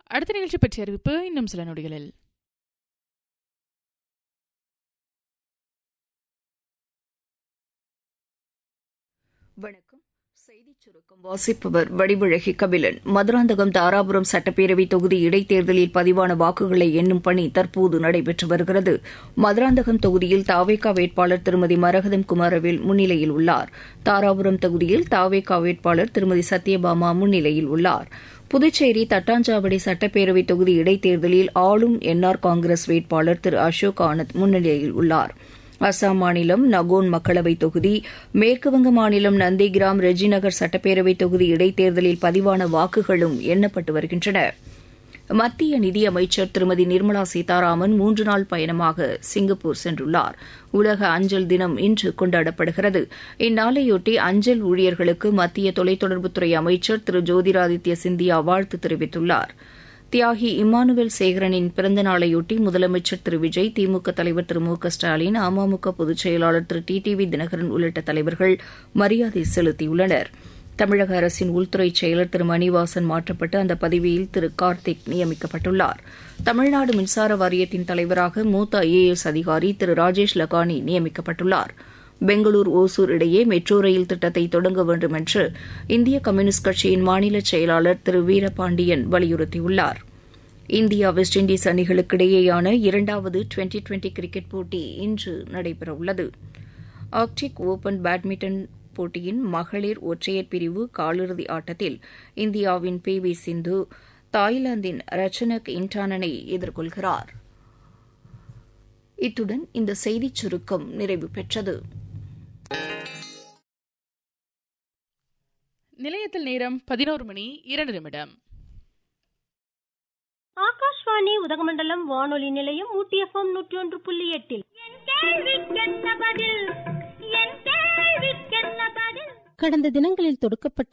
அடுத்த நிகழ்ச்சி பற்றிய அறிவிப்பு இன்னும் சில நொடிகளில் வணக்கம் செய்திச் சுருக்கம் வாசிப்பவர் வடிவழகி கபிலன் மதுராந்தகம் தாராபுரம் சட்டப்பேரவை தொகுதி இடைத்தேர்தலில் பதிவான வாக்குகளை எண்ணும் பணி தற்போது நடைபெற்று வருகிறது மதுராந்தகம் தொகுதியில் தாவேகா வேட்பாளர் திருமதி மரகதம் குமாரவேல் முன்னிலையில் உள்ளார் தாராபுரம் தொகுதியில் தாவேகா வேட்பாளர் திருமதி சத்யபாமா முன்னிலையில் உள்ளார் புதுச்சேரி தட்டாஞ்சாவடி சட்டப்பேரவை தொகுதி இடைத்தேர்தலில் ஆளும் என்ஆர் காங்கிரஸ் வேட்பாளர் திரு அசோக் ஆனந்த் முன்னிலையில் உள்ளார் அசாம் மாநிலம் நகோன் மக்களவைத் தொகுதி மேற்குவங்க மாநிலம் நந்திகிராம் ரெஜிநகர் சட்டப்பேரவைத் தொகுதி இடைத்தேர்தலில் பதிவான வாக்குகளும் எண்ணப்பட்டு வருகின்றன மத்திய நிதியமைச்சர் திருமதி நிர்மலா சீதாராமன் மூன்று நாள் பயணமாக சிங்கப்பூர் சென்றுள்ளார் உலக அஞ்சல் தினம் இன்று கொண்டாடப்படுகிறது இந்நாளையொட்டி அஞ்சல் ஊழியர்களுக்கு மத்திய தொலைத்தொடர்புத்துறை அமைச்சர் திரு ஜோதிராதித்ய சிந்தியா வாழ்த்து தெரிவித்துள்ளாா் தியாகி இம்மானுவேல் சேகரனின் பிறந்த நாளையொட்டி முதலமைச்சர் திரு விஜய் திமுக தலைவர் திரு மு க ஸ்டாலின் அமமுக பொதுச் செயலாளர் Thiru T T V Dhinakaran உள்ளிட்ட தலைவர்கள் மரியாதை செலுத்தியுள்ளனர் தமிழக அரசின் உள்துறை செயலர் திரு மணிவாசன் மாற்றப்பட்டு அந்த பதவியில் திரு கார்த்திக் நியமிக்கப்பட்டுள்ளார் தமிழ்நாடு மின்சார வாரியத்தின் தலைவராக மூத்த ஐஏஎஸ் அதிகாரி திரு ராஜேஷ் லகானி நியமிக்கப்பட்டுள்ளாா் பெங்களூர் ஓசூர் இடையே மெட்ரோ ரயில் திட்டத்தை தொடங்க வேண்டும் என்று இந்திய கம்யூனிஸ்ட் கட்சியின் மாநில செயலாளர் திரு வீரபாண்டியன் வலியுறுத்தியுள்ளார் இந்தியா வெஸ்ட் இண்டீஸ் அணிகளுக்கிடையேயான இரண்டாவது டுவெண்டி டுவெண்டி கிரிக்கெட் போட்டி இன்று நடைபெறவுள்ளது ஆர்க்டிக் ஓபன் பேட்மிண்டன் போட்டியின் மகளிர் ஒற்றையர் பிரிவு காலிறுதி ஆட்டத்தில் இந்தியாவின் பி வி சிந்து தாய்லாந்தின் ரச்சனக் இன்டானனை எதிர்கொள்கிறார் இத்துடன் இந்த செய்திச் சுருக்கம் நிறைவு பெற்றது நிலையத்தில் நேரம் பதினோரு மணி இரண்டு நிமிடம் ஆகாஷ்வாணி உதகமண்டலம் வானொலி நிலையம் ஊட்டி எஃப்எம் நூற்றி ஒன்று புள்ளி எட்டில் கடந்த தினங்களில் தொடுக்கப்பட்ட